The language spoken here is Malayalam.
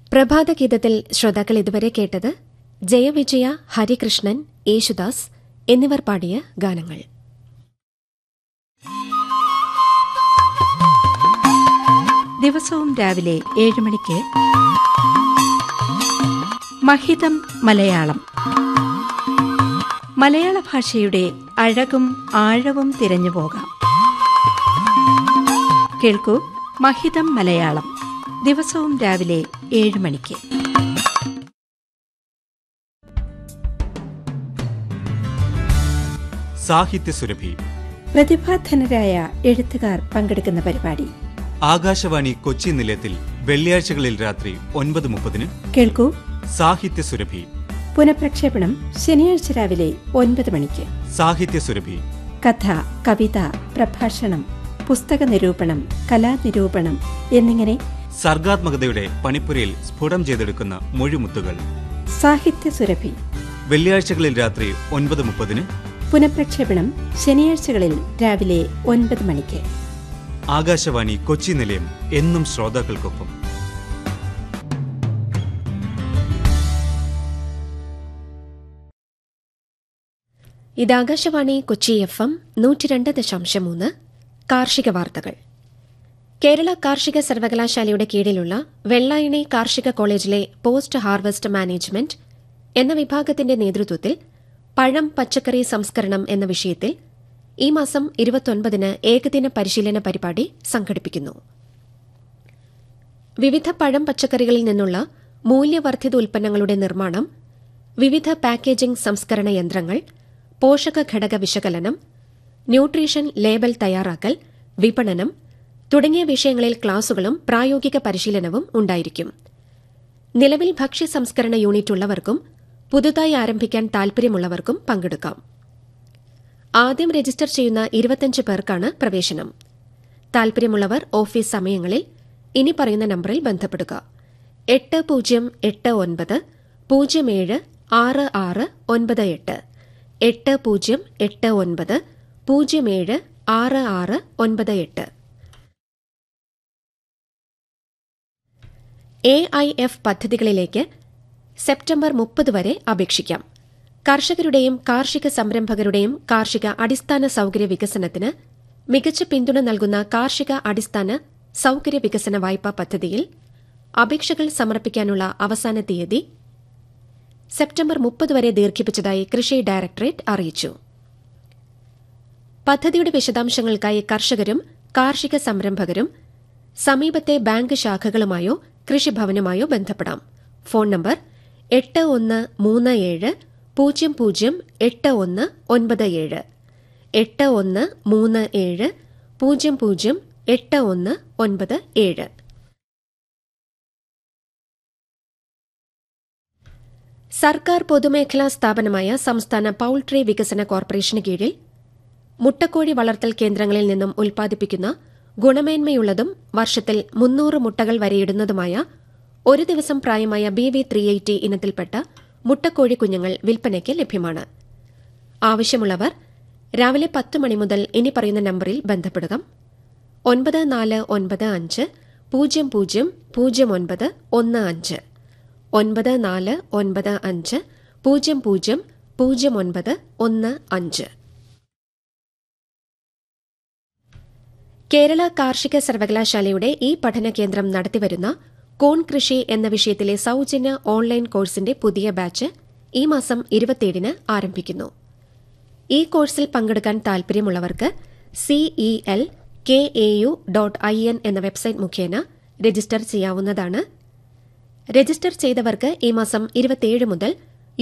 പ്രഭാതഗീതത്തിൽ ശ്രോതാക്കൾ ഇതുവരെ കേട്ടത് ജയവിജയ ഹരികൃഷ്ണൻ യേശുദാസ് എന്നിവർ പാടിയ ഗാനങ്ങൾ ദിവസവും രാവിലെ ഏഴ് മണിക്ക് മഹിതം മലയാളം മലയാള ഭാഷയുടെ അഴകും ആഴവും തിരഞ്ഞു പോകാം കേൾക്കൂ മഹിതം മലയാളം ദിവസവും രാവിലെ ഏഴ് മണിക്ക് സാഹിത്യസുരഭി പ്രതിഭാധനരായ എഴുത്തുകാർ പങ്കെടുക്കുന്ന പരിപാടി ആകാശവാണി കൊച്ചി നിലയത്തിൽ വെള്ളിയാഴ്ചകളിൽ രാത്രി ഒൻപത് മുപ്പതിന് കേൾക്കൂ സാഹിത്യസുരഭി പുനഃപ്രക്ഷേപണം ശനിയാഴ്ച രാവിലെ ഒൻപത് മണിക്ക് സാഹിത്യസുരഭി കഥ കവിത പ്രഭാഷണം പുസ്തക നിരൂപണം കലാനിരൂപണം എന്നിങ്ങനെ സർഗാത്മകതയുടെ പണിപ്പുരയിൽ സ്ഫുടം ചെയ്തെടുക്കുന്ന മൊഴിമുത്തുകൾ സാഹിത്യ സുരഭി വെള്ളിയാഴ്ചകളിൽ രാത്രി ഒൻപത് മുപ്പതിന് പുനഃപ്രക്ഷേപണം ശനിയാഴ്ചകളിൽ രാവിലെ ഒൻപത് മണിക്ക് ആകാശവാണി കൊച്ചി നിലയം എന്നും ശ്രോതാക്കൾക്കൊപ്പം ഇത് ആകാശവാണി കൊച്ചി എഫ് എം നൂറ്റിരണ്ട് ദശാംശം മൂന്ന് കാർഷിക വാർത്തകൾ കേരള കാർഷിക സർവകലാശാലയുടെ കീഴിലുള്ള വെള്ളായണി കാർഷിക കോളേജിലെ പോസ്റ്റ് ഹാർവസ്റ്റ് മാനേജ്മെന്റ് എന്ന വിഭാഗത്തിന്റെ നേതൃത്വത്തിൽ പഴം പച്ചക്കറി സംസ്കരണം എന്ന വിഷയത്തിൽ ഈ മാസം ഇരുപത്തൊൻപതിന് ഏകദിന പരിശീലന പരിപാടി സംഘടിപ്പിക്കുന്നു വിവിധ പഴം പച്ചക്കറികളിൽ നിന്നുള്ള മൂല്യവർദ്ധിത ഉൽപ്പന്നങ്ങളുടെ നിർമ്മാണം വിവിധ പാക്കേജിംഗ് സംസ്കരണ യന്ത്രങ്ങൾ പോഷക ഘടക വിശകലനം ന്യൂട്രീഷൻ ലേബൽ തയ്യാറാക്കൽ വിപണനം തുടങ്ങിയ വിഷയങ്ങളിൽ ക്ലാസുകളും പ്രായോഗിക പരിശീലനവും ഉണ്ടായിരിക്കും നിലവിൽ ഭക്ഷ്യ സംസ്കരണ യൂണിറ്റ് ഉള്ളവർക്കും പുതുതായി ആരംഭിക്കാൻ താൽപര്യമുള്ളവർക്കും പങ്കെടുക്കാം ആദ്യം രജിസ്റ്റർ ചെയ്യുന്ന ഇരുപത്തിയഞ്ച് പേർക്കാണ് പ്രവേശനം താൽപര്യമുള്ളവർ ഓഫീസ് സമയങ്ങളിൽ ഇനി പറയുന്ന നമ്പറിൽ ബന്ധപ്പെടുക എട്ട് പൂജ്യം എട്ട് ഒൻപത് പൂജ്യം ഏഴ് ആറ് ആറ് ഒൻപത് എട്ട് എട്ട് പൂജ്യം എട്ട് ഒൻപത് പൂജ്യം ഏഴ് ആറ് ആറ് ഒൻപത് എട്ട് എ ഐ എഫ് പദ്ധതികളിലേക്ക് സെപ്റ്റംബർ മുപ്പത് വരെ അപേക്ഷിക്കാം കർഷകരുടെയും കാർഷിക സംരംഭകരുടെയും കാർഷിക അടിസ്ഥാന സൌകര്യ വികസനത്തിന് മികച്ച പിന്തുണ നൽകുന്ന കാർഷിക അടിസ്ഥാന സൌകര്യ വികസന വായ്പാ പദ്ധതിയിൽ അപേക്ഷകൾ സമർപ്പിക്കാനുള്ള അവസാന തീയതി സെപ്റ്റംബർ മുപ്പത് വരെ ദീർഘിപ്പിച്ചതായി കൃഷി ഡയറക്ടറേറ്റ് അറിയിച്ചു പദ്ധതിയുടെ വിശദാംശങ്ങൾക്കായി കർഷകരും കാർഷിക സംരംഭകരും സമീപത്തെ ബാങ്ക് ശാഖകളുമായോ കൃഷിഭവനുമായോ ബന്ധപ്പെടാം ഫോൺ നമ്പർ എട്ട് ഒന്ന് മൂന്ന് ഏഴ് പൂജ്യം പൂജ്യം എട്ട് ഒന്ന് ഒൻപത് ഏഴ് എട്ട് ഒന്ന് മൂന്ന് ഏഴ് പൂജ്യം പൂജ്യം എട്ട് ഒന്ന് ഒൻപത് ഏഴ് സർക്കാർ പൊതുമേഖലാ സ്ഥാപനമായ സംസ്ഥാന പൌൾട്രി വികസന കോർപ്പറേഷന് കീഴിൽ മുട്ടക്കോഴി വളർത്തൽ കേന്ദ്രങ്ങളിൽ നിന്നും ഉൽപ്പാദിപ്പിക്കുന്ന ഗുണമേന്മയുള്ളതും വർഷത്തിൽ മുന്നൂറ് മുട്ടകൾ വരെയിടുന്നതുമായ ഒരു ദിവസം പ്രായമായ ബി വി ത്രീ എയ്റ്റി ഇനത്തിൽപ്പെട്ട മുട്ടക്കോഴി കുഞ്ഞുങ്ങൾ വിൽപ്പനയ്ക്ക് ലഭ്യമാണ് ആവശ്യമുള്ളവർ രാവിലെ പത്ത് മണി മുതൽ ഇനി പറയുന്ന നമ്പറിൽ ബന്ധപ്പെടുക ഒൻപത് നാല് ഒൻപത് അഞ്ച് പൂജ്യം പൂജ്യം പൂജ്യം ഒൻപത് ഒന്ന് അഞ്ച് ഒൻപത് നാല് ഒൻപത് അഞ്ച് പൂജ്യം പൂജ്യം പൂജ്യം ഒൻപത് ഒന്ന് അഞ്ച് കേരള കാർഷിക സർവകലാശാലയുടെ ഈ പഠന കേന്ദ്രം നടത്തിവരുന്ന കോൺ കൃഷി എന്ന വിഷയത്തിലെ സൌജന്യ ഓൺലൈൻ കോഴ്സിന്റെ പുതിയ ബാച്ച് ഈ മാസം ഇരുപത്തിയേഴിന് ആരംഭിക്കുന്നു ഈ കോഴ്സിൽ പങ്കെടുക്കാൻ താൽപര്യമുള്ളവർക്ക് C E L K A U dot I N എന്ന വെബ്സൈറ്റ് മുഖേന രജിസ്റ്റർ ചെയ്യാവുന്നതാണ് രജിസ്റ്റർ ചെയ്തവർക്ക് ഈ മാസം ഇരുപത്തിയേഴ് മുതൽ